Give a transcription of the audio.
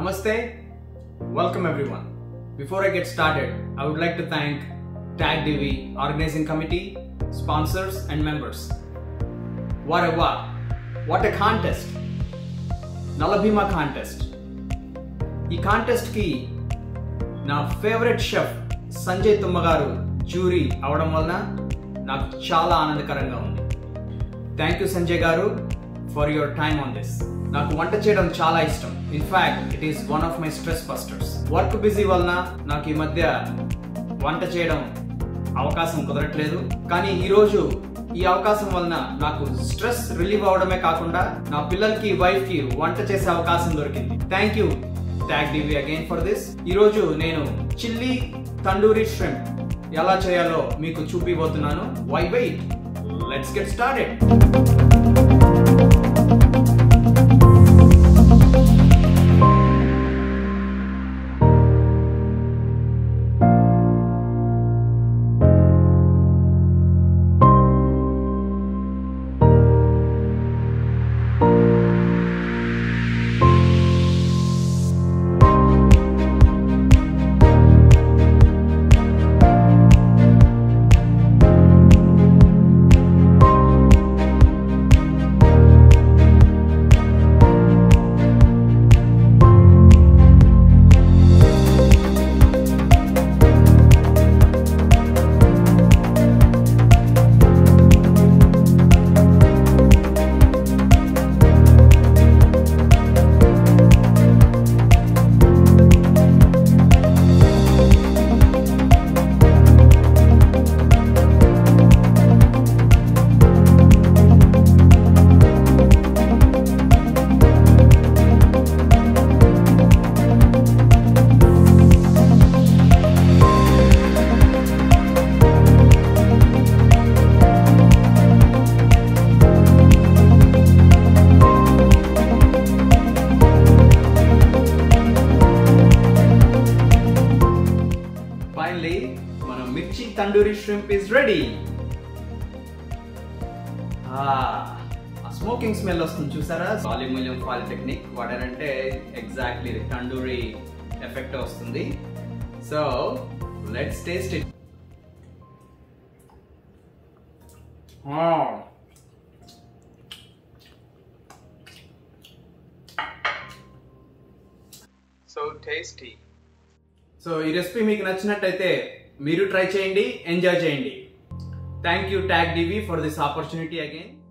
Namaste, welcome everyone. Before I get started, I would like to thank Tag DV organizing committee, sponsors, and members. What a wow! What a contest! Nalabheema contest ఈ కాంటెస్ట్కి నా favourite chef Sanjay తుమ్మ గారు jury అవడం వలన నాకు చాలా ఆనందకరంగా ఉంది థ్యాంక్ యూ సంజయ్ గారు for your time on this నాకు వంట చేయడం చాలా ఇష్టం in fact it is one of my stress busters work busy వలన నాకు ఈ మధ్య వంట చేయడం అవకాశం కుదరట్లేదు కానీ ఈరోజు ఈ అవకాశం వలన నాకు స్ట్రెస్ రిలీవ్ అవడమే కాకుండా నా పిల్లలకి వైఫ్ కి వంట చేసే అవకాశం దొరికింది thank you tag DV again for this ఈరోజు నేను చిల్లీ తండూరి ష్రింప్ ఎలా చేయాలో మీకు చూపిపోతున్నాను why wait let's get started finally మన మిర్చి తండూరి ష్రింప్ ఇస్ రెడీ ఆ స్మోకింగ్ స్మెల్ వస్తుంది చూసారా సాలిమూలియం ఫాల్ టెక్నిక్ వాడారంటే ఎగ్జాక్ట్లీ తండూరి ఎఫెక్ట్ వస్తుంది so let's taste it so tasty so ఈ రెసిపీ మీకు నచ్చినట్టయితే మీరు ట్రై చేయండి ఎంజాయ్ చేయండి thank you tag DV for this opportunity again